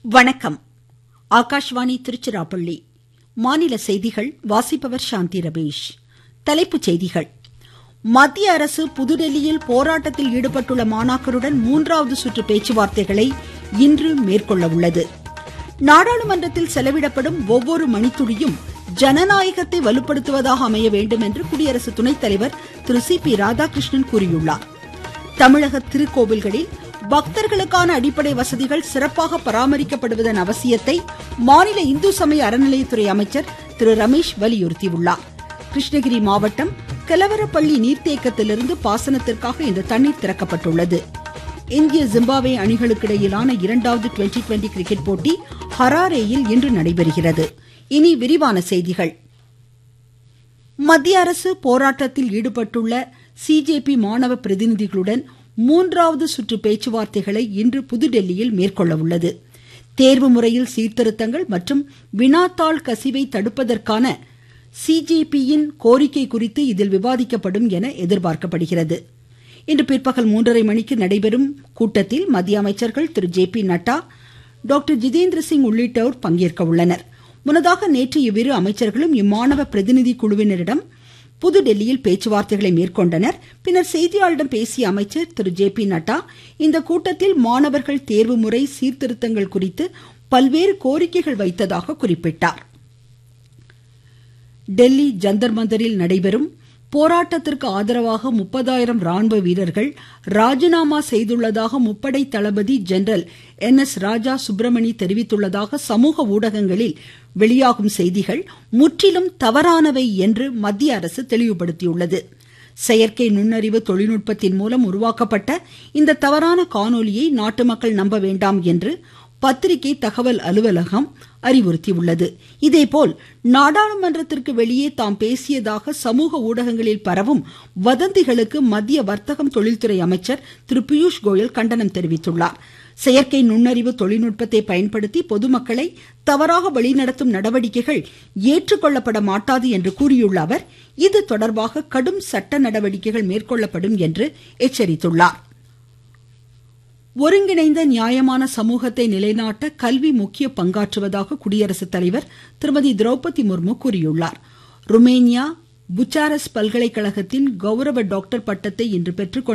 வணக்கம் ஆகாஷ்வாணி திருச்சிராப்பள்ளி மாநில செய்திகள் வாசிப்பவர் சாந்தி ரமேஷ் தலைப்புச் செய்திகள் மத்திய அரசு புதுதில்லியில் போராட்டத்தில் ஈடுபட்டுள்ள மாணாக்கருடன் மூன்றாவது சுற்று பேச்சுவார்த்தைகளை இன்று மேற்கொள்ள உள்ளது நாடாளுமன்றத்தில் செலவிடப்படும் ஒவ்வொரு மணித்துளியும் ஜனநாயகத்தை வலுப்படுத்துவதாக அமைய வேண்டும் என்று குடியரசு துணைத் தலைவர் திரு சி பி ராதாகிருஷ்ணன் கூறியுள்ளார் தமிழக திருக்கோவில்களில் பக்தர்களுக்கான அடிப்படை வசதிகள் சிறப்பாக பராமரிக்கப்படுவதன் அவசியத்தை மாநில இந்து சமய அறநிலையத்துறை அமைச்சர் திரு ரமேஷ் வலியுறுத்தியுள்ளார் கிருஷ்ணகிரி மாவட்டம் கெலவரப்பள்ளி நீர்த்தேக்கத்திலிருந்து பாசனத்திற்காக இந்த தண்ணீர் திறக்கப்பட்டுள்ளது இந்திய ஜிம்பாப்வே அணிகளுக்கிடையிலான இரண்டாவது டுவெண்டி டுவெண்டி கிரிக்கெட் போட்டி ஹராரேயில் இன்று நடைபெறுகிறது இனி விரிவான செய்திகள் மத்திய அரசு போராட்டத்தில் ஈடுபட்டுள்ள சிஜேபி மாணவ பிரதிநிதிகளுடன் மூன்றாவது சுற்று பேச்சுவார்த்தைகளை இன்று புதுடெல்லியில் மேற்கொள்ள உள்ளது தேர்வு முறையில் சீர்திருத்தங்கள் மற்றும் வினாத்தாள் கசிவை தடுப்பதற்கான சிஜேபியின் கோரிக்கை குறித்து இதில் விவாதிக்கப்படும் என எதிர்பார்க்கப்படுகிறது இன்று பிற்பகல் மூன்றரை மணிக்கு நடைபெறும் கூட்டத்தில் மத்திய அமைச்சர்கள் திரு J P Nadda doctor Jitendra Singh உள்ளிட்டோர் பங்கேற்க உள்ளனர் முன்னதாக நேற்று இவ்விரு அமைச்சர்களும் இம்மாணவ பிரதிநிதி குழுவினரிடம் புதுடெல்லியில் பேச்சுவார்த்தைகளை மேற்கொண்டனர் பின்னர் செய்தியாளர்களிடம் பேசிய அமைச்சர் திரு ஜே பி நட்டா இந்த கூட்டத்தில் மாணவர்கள் தேர்வு முறை சீர்திருத்தங்கள் குறித்து பல்வேறு கோரிக்கைகள் வைத்ததாக குறிப்பிட்டார் டெல்லி ஜந்தர் மந்தரில் நடைபெறும் போராட்டத்திற்கு ஆதரவாக முப்பதாயிரம் ராணுவ வீரர்கள் ராஜினாமா செய்துள்ளதாக முப்படை தளபதி general N S Raja Subramani தெரிவித்துள்ளதாக சமூக ஊடகங்களில் வெளியாகும் செய்திகள் முற்றிலும் தவறானவை என்று மத்திய அரசு தெளிவுபடுத்தியுள்ளது செயற்கை நுண்ணறிவு தொழில்நுட்பத்தின் மூலம் உருவாக்கப்பட்ட இந்த தவறான காணொலியை நாட்டு மக்கள் நம்ப வேண்டாம் என்று பத்திரிகை தகவல் அலுவலகம் அறிவுறுத்தியுள்ளது இதேபோல் நாடாளுமன்றத்திற்கு வெளியே தாம் பேசியதாக சமூக ஊடகங்களில் பரவும் வதந்திகளுக்கு மத்திய வர்த்தகம் தொழில்துறை அமைச்சர் திரு பியூஷ் கோயல் கண்டனம் தெரிவித்துள்ளார் செயற்கை நுண்ணறிவு தொழில்நுட்பத்தை பயன்படுத்தி பொதுமக்களை தவறாக வழிநடத்தும் நடவடிக்கைகள் ஏற்றுக்கொள்ளப்பட மாட்டாது என்று கூறியுள்ள அவர் இது தொடர்பாக கடும் சட்ட நடவடிக்கைகள் மேற்கொள்ளப்படும் என்று எச்சரித்துள்ளார் ஒருங்கிணைந்த நியாயமான சமூகத்தை நிலைநாட்ட கல்வி முக்கிய பங்காற்றுவதாக குடியரசுத் தலைவர் திருமதி திரௌபதி முர்மு கூறியுள்ளார் ருமேனியா புச்சாரஸ் பல்கலைக்கழகத்தின் கௌரவ டாக்டர் பட்டத்தை இன்று பெற்றுக்கொண்ட